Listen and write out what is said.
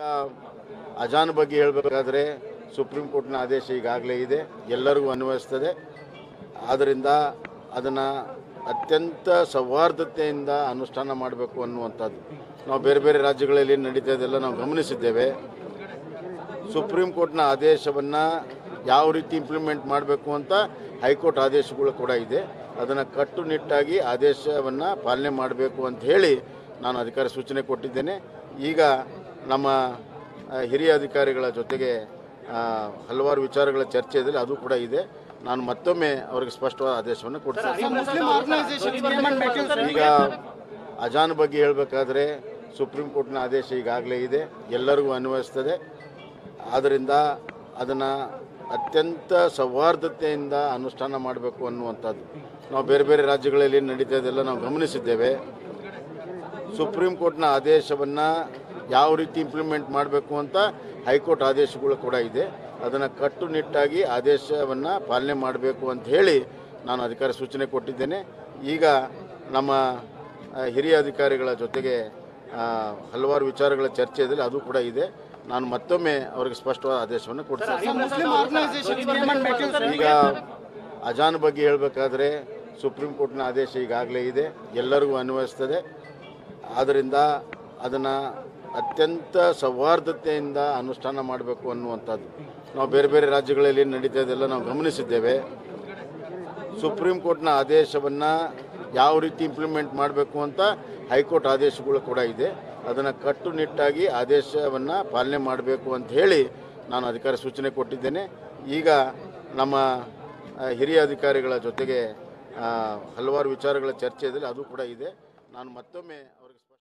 ಅಜಾನ್ ಬಗ್ಗೆ ಹೇಳಬೇಕಾದ್ರೆ ಸುಪ್ರೀಂ ಕೋರ್ಟ್ನ ಆದೇಶ ಈಗಾಗಲೇ ಇದೆ ಎಲ್ಲರಿಗೂ ಅನ್ವಯಿಸ್ತದೆ ಆದ್ದರಿಂದ ಅದನ್ನು ಅತ್ಯಂತ ಸೌಹಾರ್ದತೆಯಿಂದ ಅನುಷ್ಠಾನ ಮಾಡಬೇಕು ಅನ್ನುವಂಥದ್ದು ನಾವು ಬೇರೆ ಬೇರೆ ರಾಜ್ಯಗಳಲ್ಲಿ ಏನು ನಡೀತಾ ಇದೆಲ್ಲ ನಾವು ಗಮನಿಸಿದ್ದೇವೆ ಸುಪ್ರೀಂ ಕೋರ್ಟ್ನ ಆದೇಶವನ್ನು ಯಾವ ರೀತಿ ಇಂಪ್ಲಿಮೆಂಟ್ ಮಾಡಬೇಕು ಅಂತ ಹೈಕೋರ್ಟ್ ಆದೇಶಗಳು ಕೂಡ ಇದೆ ಅದನ್ನು ಕಟ್ಟುನಿಟ್ಟಾಗಿ ಆದೇಶವನ್ನು ಪಾಲನೆ ಮಾಡಬೇಕು ಅಂತ ಹೇಳಿ ನಾನು ಅಧಿಕಾರ ಸೂಚನೆ ಕೊಟ್ಟಿದ್ದೇನೆ ಈಗ ನಮ್ಮ ಆ, ಹಿರಿಯ ಅಧಿಕಾರಿಗಳ ಜೊತೆಗೆ ಆ, ಹಲವಾರು ವಿಚಾರಗಳ ಚರ್ಚೆ ಇದೆ ಅದು ಕೂಡ ಇದೆ ನಾನು ಮತ್ತೊಮ್ಮೆ ಅವರಿಗೆ ಸ್ಪಷ್ಟವಾದ ಆದೇಶವನ್ನು ಕೊಡ್ತೀನಿ ಮುಸ್ಲಿಂ ಆರ್ಗನೈಸೇಷನ್ ಈಗ ಅಜಾನ್ ಬಗ್ಗೆ ಹೇಳಬೇಕಾದ್ರೆ ಸುಪ್ರೀಂ ಕೋರ್ಟ್ನ ಆದೇಶ ಈಗಾಗಲೇ ಇದೆ ಎಲ್ಲರಿಗೂ ಅನ್ವಯಿಸ್ತದೆ ಆದ್ದರಿಂದ ಅದನ್ನು ಅತ್ಯಂತ ಸೌಹಾರ್ದತೆಯಿಂದ ಅನುಷ್ಠಾನ ಮಾಡಬೇಕು ಅನ್ನುವಂಥದ್ದು ನಾವು ಬೇರೆ ಬೇರೆ ರಾಜ್ಯಗಳಲ್ಲಿ ಏನು ನಡೀತಾ ಇದೆಲ್ಲ ನಾವು ಗಮನಿಸಿದ್ದೇವೆ ಸುಪ್ರೀಂ ಕೋರ್ಟ್ನ ಆದೇಶವನ್ನು ಯಾವ ರೀತಿ ಇಂಪ್ಲಿಮೆಂಟ್ ಮಾಡಬೇಕು ಅಂತ ಹೈಕೋರ್ಟ್ ಆದೇಶಗಳು ಕೂಡ ಇದೆ ಅದನ್ನು ಕಟ್ಟುನಿಟ್ಟಾಗಿ ಆದೇಶವನ್ನು ಪಾಲನೆ ಮಾಡಬೇಕು ಅಂತ ಹೇಳಿ ನಾನು ಅಧಿಕಾರ ಸೂಚನೆ ಕೊಟ್ಟಿದ್ದೇನೆ ಈಗ ನಮ್ಮ ಆ, ಹಿರಿಯ ಅಧಿಕಾರಿಗಳ ಜೊತೆಗೆ ಆ, ಹಲವಾರು ವಿಚಾರಗಳ ಚರ್ಚೆ ಇದೆ ಅದು ಕೂಡ ಇದೆ ನಾನು ಮತ್ತೊಮ್ಮೆ ಅವರಿಗೆ ಸ್ಪಷ್ಟವಾದ ಆದೇಶವನ್ನು ಕೊಡ್ತೀನಿ ಮುಸ್ಲಿಂ ಆರ್ಗನೈಸೇಷನ್ ಈಗ ಅಜಾನ್ ಬಗ್ಗೆ ಹೇಳಬೇಕಾದ್ರೆ ಸುಪ್ರೀಂ ಕೋರ್ಟ್ನ ಆದೇಶ ಈಗಾಗಲೇ ಇದೆ ಎಲ್ಲರಿಗೂ ಅನ್ವಯಿಸ್ತದೆ ಆದ್ದರಿಂದ ಅದನ್ನು ಅತ್ಯಂತ ಸೌಹಾರ್ದತೆಯಿಂದ ಅನುಷ್ಠಾನ ಮಾಡಬೇಕು ಅನ್ನುವಂಥದ್ದು ನಾವು ಬೇರೆ ಬೇರೆ ರಾಜ್ಯಗಳಲ್ಲಿ ಏನು ನಡೀತಾ ಇದೆಲ್ಲ ನಾವು ಗಮನಿಸಿದ್ದೇವೆ ಸುಪ್ರೀಂ ಕೋರ್ಟ್ನ ಆದೇಶವನ್ನು ಯಾವ ರೀತಿ ಇಂಪ್ಲಿಮೆಂಟ್ ಮಾಡಬೇಕು ಅಂತ ಹೈಕೋರ್ಟ್ ಆದೇಶಗಳು ಕೂಡ ಇದೆ ಅದನ್ನು ಕಟ್ಟುನಿಟ್ಟಾಗಿ ಆದೇಶವನ್ನು ಪಾಲನೆ ಮಾಡಬೇಕು ಅಂತ ಹೇಳಿ ನಾನು ಅಧಿಕಾರ ಸೂಚನೆ ಕೊಟ್ಟಿದ್ದೇನೆ ಈಗ ನಮ್ಮ ಆ, ಹಿರಿಯ ಅಧಿಕಾರಿಗಳ ಜೊತೆಗೆ ಆ, ಹಲವಾರು ವಿಚಾರಗಳ ಚರ್ಚೆ ಇದೆ ಅದು ಕೂಡ ಇದೆ ನಾನು ಮತ್ತೊಮ್ಮೆ